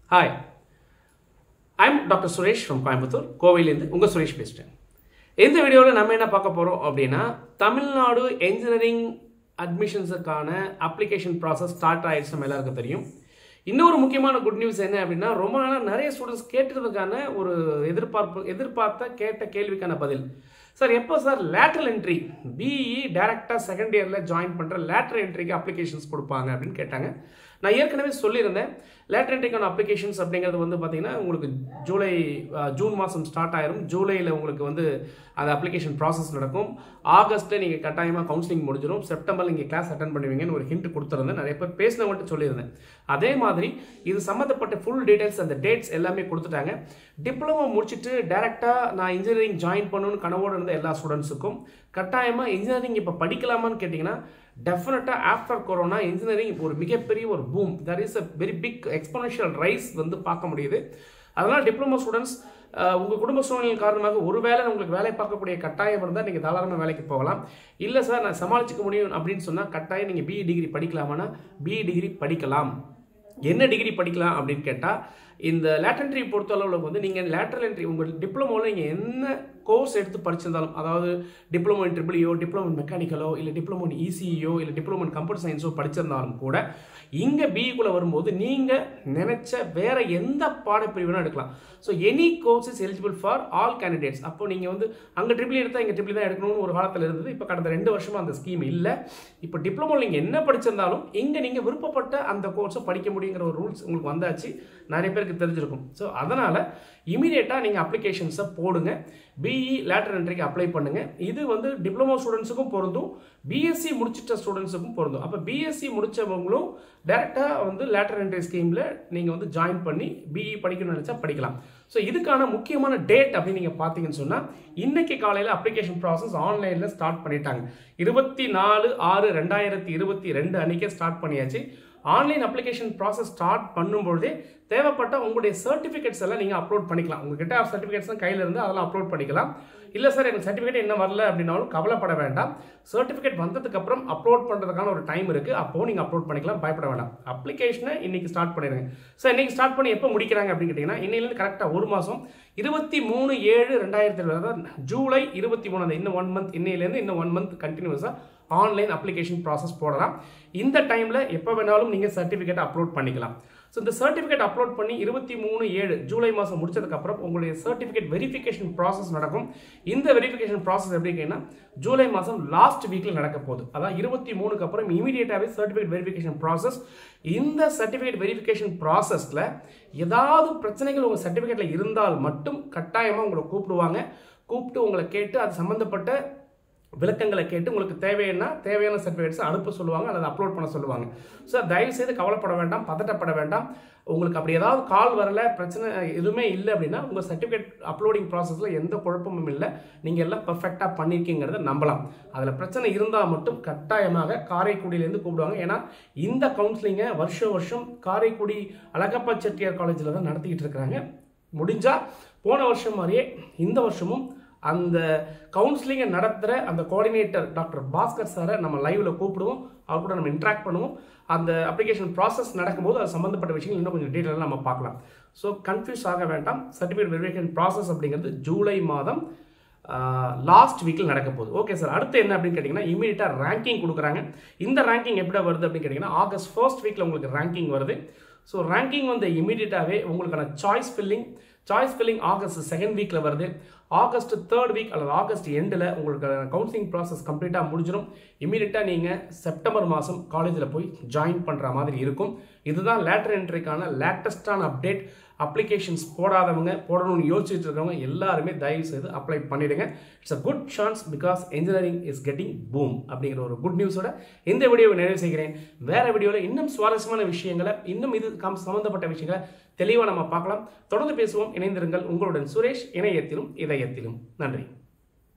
hi I'm doctor Suresh from Coimbatore கோவையிலேருந்து உங்கள் சுரேஷ் பேசுகிறேன் இந்த வீடியோவில் நம்ம என்ன பார்க்க போகிறோம் அப்படின்னா தமிழ்நாடு என்ஜினியரிங் அட்மிஷன்ஸுக்கான அப்ளிகேஷன் ப்ராசஸ் ஸ்டார்ட் ஆயிடுச்சு நம்ம எல்லாருக்கும் தெரியும் இன்னொரு முக்கியமான குட் நியூஸ் என்ன அப்படின்னா ரொம்ப நாளாக நிறைய ஸ்டூடெண்ட்ஸ் கேட்டதுக்கான ஒரு எதிர்பார்ப்பு எதிர்பார்த்த கேட்ட கேள்விக்கான பதில் சார் எப்போ சார் லேட்ரல் என்ட்ரி பிஇ டேரெக்டாக செகண்ட் இயரில் ஜாயின் பண்ணுற லேட்ரல் என்ட்ரிக்கு அப்ளிகேஷன்ஸ் கொடுப்பாங்க அப்படின்னு கேட்டாங்க நான் ஏற்கனவே சொல்லியிருந்தேன் லேட்டர் என்ட்ரிக்கான அப்ளிகேஷன்ஸ் அப்படிங்கிறது வந்து பார்த்தீங்கன்னா உங்களுக்கு ஜூலை அஹ், ஜூன் மாதம் ஸ்டார்ட் ஆயிரும் ஜூலையில் உங்களுக்கு வந்து அந்த அப்ளிகேஷன் ப்ராசஸ் நடக்கும் ஆகஸ்ட்டில் நீங்கள் கட்டாயமாக கவுன்சிலிங் முடிஞ்சிடும் செப்டம்பரில் நீங்கள் கிளாஸ் அட்டன் பண்ணுவீங்கன்னு ஒரு ஹிண்ட் கொடுத்துருந்தேன் நிறைய பேர் பேசினவங்கள்ட்ட சொல்லியிருந்தேன் அதே மாதிரி இது சம்மந்தப்பட்ட ஃபுல் டீடைல்ஸ் அந்த டேட்ஸ் எல்லாமே கொடுத்துட்டாங்க டிப்ளமோ முடிச்சுட்டு டேரெக்டாக நான் இன்ஜினியரிங் ஜாயின் பண்ணணும்னு கனவோடு இருந்த எல்லா ஸ்டூடெண்ட்ஸுக்கும் கட்டாயமாக இன்ஜினியரிங் இப்போ படிக்கலாமான்னு கேட்டிங்கன்னா டெஃபினட்டாக ஆஃப்டர் கொரோனா இன்ஜினியரிங் ஒரு மிகப்பெரிய ஒரு boom that is a very big exponential rise வந்து பார்க்க முடியுது அதனால் டிப்ளமோ ஸ்டூடெண்ட்ஸ் உங்கள் குடும்ப சூழ்நிலை காரணமாக ஒருவேளை உங்களுக்கு வேலை பார்க்கக்கூடிய கட்டாயம் இருந்தால் நீங்கள் தாராளமாக வேலைக்கு போகலாம் இல்லை சார் நான் சமாளிச்சுக்க முடியும் அப்படின்னு சொன்னால் கட்டாயம் நீங்கள் பிஇ டிகிரி படிக்கலாமானா பிஇ டிகிரி படிக்கலாம் என்ன டிகிரி படிக்கலாம் அப்படின்னு கேட்டால் இந்த லேட்டன்ட்ரி பொறுத்த அளவில் வந்து நீங்கள் லேட்டரல் என்ட்ரி உங்கள் டிப்ளமோவில் நீங்கள் என்ன கோர்ஸ் எடுத்து படிச்சிருந்தாலும் அதாவது டிப்ளமோ இன் ட்ரிபிளியோ டிப்ளமோ இன் மெக்கானிக்கலோ இல்லை டிப்ளமோ இன் இசிஇயோ இல்லை டிப்ளமோ இன் கம்ப்யூட்டர் சயின்ஸோ படிச்சிருந்தாலும் கூட இங்கே பிஇக்குள்ளே வரும்போது நீங்கள் நினைச்ச வேற எந்த பாடப்பிரிவுனா எடுக்கலாம் so any course is eligible for all candidates அப்போ நீங்கள் வந்து அங்கே ட்ரிபிள் எடுத்தால் இங்கே ட்ரிபிள் தான் எடுக்கணும்னு ஒரு காலத்தில் இருந்தது இப்போ கடந்த ரெண்டு வருஷமாக அந்த ஸ்கீம் இல்லை இப்போ டிப்ளமோவில் நீங்கள் என்ன படிச்சிருந்தாலும் இங்கே நீங்கள் விருப்பப்பட்ட அந்த கோர்ஸை படிக்க முடியுங்கிற ஒரு ரூல்ஸ் உங்களுக்கு வந்தாச்சு நிறைய பேருக்கு தெரிஞ்சிருக்கும் ஸோ அதனால் இமீடியட்டாக நீங்கள் அப்ளிகேஷன்ஸை போடுங்க பிஇ லேட்டர் என்ட்ரிக்கு அப்ளை பண்ணுங்க இது வந்து டிப்ளமோ ஸ்டூடெண்ட்ஸுக்கும் பொருந்தும் பிஎஸ்சி முடிச்சிட்ட ஸ்டூடெண்ட்ஸுக்கும் பொருந்தும் அப்போ பிஎஸ்சி முடிச்சவங்களும் டேரெக்டாக வந்து லேட்டர் என்ட்ரி ஸ்கீமில் நீங்கள் வந்து ஜாயின் பண்ணி பிஇ படிக்கணும்னு நினச்சா படிக்கலாம் ஸோ இதுக்கான முக்கியமான டேட் அப்படின்னு நீங்கள் பார்த்தீங்கன்னு சொன்னால் இன்னைக்கு காலையில் அப்ளிகேஷன் ப்ராசஸ் ஆன்லைனில் ஸ்டார்ட் பண்ணிட்டாங்க இருபத்தி நாலு ஆறு ரெண்டாயிரத்தி இருபத்தி ரெண்டு அன்றைக்கே ஸ்டார்ட் பண்ணியாச்சு ஆன்லைன் அப்ளிகேஷன் ப்ராசஸ் ஸ்டார்ட் பண்ணும்பொழுதே தேவைப்பட்ட உங்களுடைய சர்டிஃபிகேட்ஸ் எல்லாம் நீங்கள் அப்லோட் பண்ணிக்கலாம் உங்ககிட்ட சர்டிஃபிகேட்ஸ் தான் கையில் இருந்து அதெல்லாம் அப்லோட் பண்ணிக்கலாம் இல்லை சார் எனக்கு சர்டிஃபிகேட் என்ன வரல அப்படின்னாலும் கவலைப்பட வேண்டாம் சர்டிஃபிகேட் வந்ததுக்கப்புறம் அப்லோட் பண்ணுறதுக்கான ஒரு டைம் இருக்குது அப்போ நீங்கள் அப்லோட் பண்ணிக்கலாம் பயப்பட வேண்டாம் அப்ளிகேஷனை இன்னைக்கு ஸ்டார்ட் பண்ணிடுங்க சார் இன்னைக்கு ஸ்டார்ட் பண்ணி எப்போ முடிக்கிறாங்க அப்படின்னு கேட்டிங்கன்னா இன்னையிலேருந்து கரெக்டாக ஒரு மாதம் இருபத்தி மூணு ஏழு ரெண்டாயிரத்தி இருபது அதாவது ஜூலை இருபத்தி மூணு அந்த இன்னும் ஒன் மந்த் இன்னையிலேருந்து இன்னும் ஒன் மந்த் கண்டினியூஸாக ஆன்லைன் அப்ளிகேஷன் ப்ராசஸ் போடலாம் இந்த டைமில் எப்போ வேணாலும் நீங்கள் சர்டிஃபிகேட் அப்லோட் பண்ணிக்கலாம் ஸோ இந்த சர்டிஃபிகேட் அப்லோட் பண்ணி இருபத்தி மூணு ஏழு ஜூலை மாதம் முடிச்சதுக்கப்புறம் உங்களுடைய சர்டிஃபிகேட் வெரிஃபிகேஷன் ப்ராசஸ் நடக்கும் இந்த வெரிஃபிகேஷன் ப்ராசஸ் எப்படி கேட்டிங்கன்னா ஜூலை மாதம் லாஸ்ட் வீக்கில் நடக்க போகுது அதான் இருபத்தி மூணுக்கு அப்புறம் இமீடியட்டாகவே சர்டிஃபிகேட் வெரிஃபிகேஷன் ப்ராசஸ் இந்த சர்டிஃபிகேட் வெரிஃபிகேஷன் ப்ராசஸில் ஏதாவது பிரச்சனைகள் உங்கள் சர்டிஃபிகேட்டில் இருந்தால் மட்டும் கட்டாயமாக உங்களை கூப்பிடுவாங்க கூப்பிட்டு உங்களை கேட்டு அது சம்மந்தப்பட்ட விளக்கங்களை கேட்டு உங்களுக்கு தேவையான தேவையான சர்டிஃபிகேட்ஸ் அனுப்ப சொல்லுவாங்க அல்லது அப்லோட் பண்ண சொல்லுவாங்க ஸோ தயவு செய்து கவலைப்பட வேண்டாம் பதட்டப்பட வேண்டாம் உங்களுக்கு அப்படி ஏதாவது கால் வரல பிரச்சனை எதுவுமே இல்லை அப்படின்னா உங்கள் சர்டிஃபிகேட் அப்லோடிங் ப்ராசஸில் எந்த குழப்பமும் இல்லை நீங்கள் எல்லாம் பர்ஃபெக்டாக பண்ணியிருக்கீங்கிறத நம்பலாம் அதில் பிரச்சனை இருந்தால் மட்டும் கட்டாயமாக காரைக்குடியிலேருந்து கூப்பிடுவாங்க ஏன்னா இந்த கவுன்சிலிங்கை வருஷம் வருஷம் காரைக்குடி அழகப்பா செட்டியார் காலேஜில் தான் நடத்திக்கிட்டு இருக்கிறாங்க முடிஞ்சால் போன வருஷம் மாதிரியே இந்த வருஷமும் அந்த கவுன்சிலிங்கை நடத்துகிற அந்த கோஆர்டினேட்டர் டாக்டர் பாஸ்கர் சாரை நம்ம லைவ்ல கூப்பிடுவோம் அவர் கூட நம்ம இன்ட்ராக்ட் பண்ணுவோம் அந்த அப்ளிகேஷன் ப்ராசஸ் நடக்கும்போது அது சம்மந்தப்பட்ட விஷயங்கள் இன்னும் கொஞ்சம் டீட்டெயிலாக நம்ம பார்க்கலாம் ஸோ கன்ஃபியூஸ் ஆக வேண்டாம் சர்டிஃபிகேட் வெரிஃபிகேஷன் ப்ராசஸ் அப்படிங்கிறது ஜூலை மாதம் லாஸ்ட் வீக்கில் நடக்க போகுது ஓகே சார் அடுத்து என்ன அப்படின்னு கேட்டிங்கன்னா இமீடியட்டாக ரேங்கிங் கொடுக்குறாங்க இந்த ரேங்கிங் எப்படி வருது அப்படின்னு கேட்டிங்கன்னா ஆகஸ்ட் ஃபர்ஸ்ட் வீக்கில் உங்களுக்கு ரேங்கிங் வருது ஸோ ரேங்கிங் வந்து இமீடியட்டாகவே உங்களுக்கான choice filling choice filling August second வீக்கில் வருது ஆகஸ்ட் தேர்ட் வீக் அல்லது ஆகஸ்ட் எண்டில் உங்களுக்கு கவுன்சிலிங் ப்ராசஸ் கம்ப்ளீட்டாக முடிஞ்சிடும் இமீடியட்டாக நீங்கள் செப்டம்பர் மாதம் காலேஜில் போய் ஜாயின் பண்ணுற மாதிரி இருக்கும் இதுதான் லேட்டர் என்ட்ரிக்கான லேட்டஸ்டான அப்டேட் அப்ளிகேஷன்ஸ் போடாதவங்க போடணும்னு யோசிச்சுட்டு இருக்கவங்க எல்லாருமே தயவு செய்து அப்ளை பண்ணிடுங்க it's a good chance because engineering is getting boom அப்படிங்கிற ஒரு குட் நியூஸோட இந்த வீடியோவை நிறைவு செய்கிறேன் வேற வீடியோவில் இன்னும் சுவாரஸ்யமான விஷயங்களை இன்னும் இது கம் சம்பந்தப்பட்ட விஷயங்களை தெளிவாக நம்ம பார்க்கலாம் தொடர்ந்து பேசுவோம் இணைந்திருங்கள் உங்களுடன் சுரேஷ் இணையத்திலும் இதயத்திலும் நன்றி